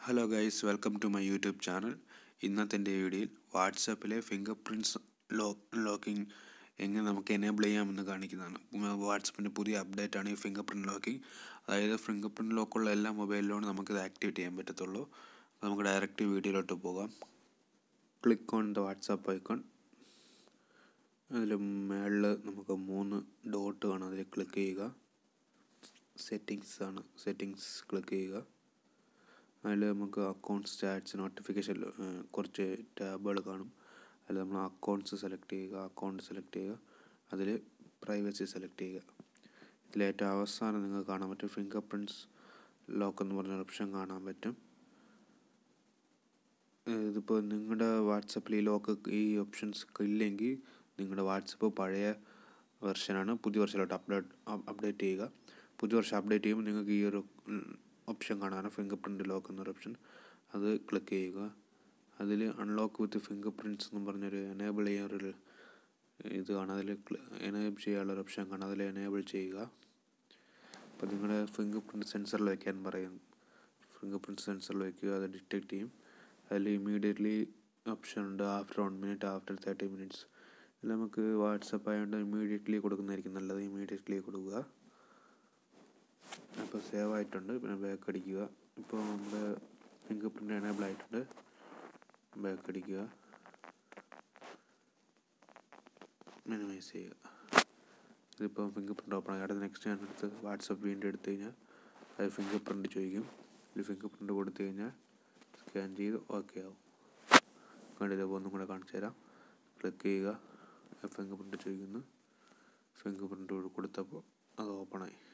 hello guys welcome to my YouTube channel ഇന്നത്തെ എൻ്റെ വീഡിയോയിൽ വാട്സാപ്പിലെ ഫിംഗർ പ്രിൻറ്റ്സ് ലോ ലോക്കിംഗ് എങ്ങനെ നമുക്ക് എനേബിൾ ചെയ്യാമെന്ന് കാണിക്കുന്നതാണ് വാട്സപ്പിൻ്റെ പുതിയ അപ്ഡേറ്റ് ആണ് ഈ ഫിംഗർ പ്രിൻറ്റ് ലോക്കിംഗ് അതായത് ഫിംഗർ പ്രിൻറ്റ് ലോക്കുള്ള എല്ലാ മൊബൈലിലാണ് നമുക്കിത് ആക്ടിവേറ്റ് ചെയ്യാൻ പറ്റത്തുള്ളൂ അപ്പോൾ നമുക്ക് ഡയറക്റ്റ് വീഡിയോയിലോട്ട് പോകാം click on the WhatsApp icon അതിൽ മേളിൽ നമുക്ക് മൂന്ന് ഡോട്ട് കാണാം അതിൽ ക്ലിക്ക് ചെയ്യുക സെറ്റിങ്സ് ആണ് സെറ്റിങ്സ് ക്ലിക്ക് ചെയ്യുക അതിൽ നമുക്ക് അക്കൗണ്ട്സ് ചാറ്റ്സ് നോട്ടിഫിക്കേഷൻ കുറച്ച് ടാബുകൾ കാണും അതിൽ നമ്മൾ അക്കൗണ്ട്സ് സെലക്ട് ചെയ്യുക അക്കൗണ്ട് സെലക്ട് ചെയ്യുക അതിൽ പ്രൈവസി സെലക്ട് ചെയ്യുക ഇതിൽ ഏറ്റവും അവസാനം നിങ്ങൾക്ക് കാണാൻ പറ്റും ഫിംഗർ പ്രിൻറ്റ്സ് ലോക്ക് എന്ന് പറഞ്ഞ ഓപ്ഷൻ കാണാൻ പറ്റും ഇതിപ്പോൾ നിങ്ങളുടെ വാട്സപ്പിൽ ഈ ലോക്ക് ഈ ഓപ്ഷൻസ് ഇല്ലെങ്കിൽ നിങ്ങളുടെ വാട്സപ്പ് പഴയ വെർഷനാണ് പുതിയ വെർഷനിലോട്ട് അപ്ഡേറ്റ് അപ്ഡേറ്റ് ചെയ്യുക പുതിയ വർഷം അപ്ഡേറ്റ് ചെയ്യുമ്പോൾ നിങ്ങൾക്ക് ഈ ഒരു ഓപ്ഷൻ കാണാൻ ഫിംഗർ പ്രിൻറ്റ് ലോക്ക് എന്നൊരു ഓപ്ഷൻ അത് ക്ലിക്ക് ചെയ്യുക അതിൽ അൺലോക്ക് വിത്ത് ഫിംഗർ പ്രിൻറ്റ്സ് എന്ന് പറഞ്ഞൊരു എനേബിൾ ചെയ്യാൻ ഒരു ഇത് കാണാം അതിൽ എനേബിൾ ചെയ്യാനുള്ള ഒരു ഓപ്ഷൻ കാണാം അതിൽ എനേബിൾ ചെയ്യുക അപ്പോൾ നിങ്ങളുടെ ഫിംഗർ പ്രിൻറ്റ് സെൻസറിൽ വയ്ക്കാൻ പറയും ഫിംഗർ പ്രിൻറ്റ് സെൻസറിൽ വയ്ക്കുക അത് ഡിറ്റക്ട് ചെയ്യും അതിൽ ഇമീഡിയറ്റ്ലി ഓപ്ഷൻ ഉണ്ട് after one minute after thirty minutes ഇതിൽ നമുക്ക് വാട്സപ്പ് ആയതുകൊണ്ട് ഇമീഡിയറ്റ്ലി കൊടുക്കുന്നതായിരിക്കും നല്ലത് ഇമീഡിയറ്റ്ലി കൊടുക്കുക അപ്പോൾ സേവ് ആയിട്ടുണ്ട് പിന്നെ ബാക്ക് അടിക്കുക ഇപ്പോൾ നമ്മുടെ ഫിംഗർ പ്രിൻ്റ് എനേബിൾ ആയിട്ടുണ്ട് ബാക്ക് അടിക്കുക മിനിമൈസ് ചെയ്യുക ഇതിപ്പോൾ ഫിംഗർ പ്രിൻ്റ് ഓപ്പൺ ആയി അടുത്ത നെക്സ്റ്റ് ഞാൻ എടുത്ത് വാട്സപ്പ് വീണ്ടും എടുത്തു കഴിഞ്ഞാൽ അത് ഫിംഗർ പ്രിൻ്റ് ചോദിക്കും ഇതിൽ ഫിംഗർ പ്രിൻ്റ് കൊടുത്തു കഴിഞ്ഞാൽ സ്കാൻ ചെയ്ത് ഓക്കെ ആവും കണ്ടില്ല ഒന്നും കൂടെ കാണിച്ചു തരാം ക്ലിക്ക് ചെയ്യുക ഫിംഗർ പ്രിൻ്റ് ചോദിക്കുന്നു ഫിംഗർ പ്രിൻ്റ് കൊടുത്തപ്പോൾ അത് ഓപ്പണായി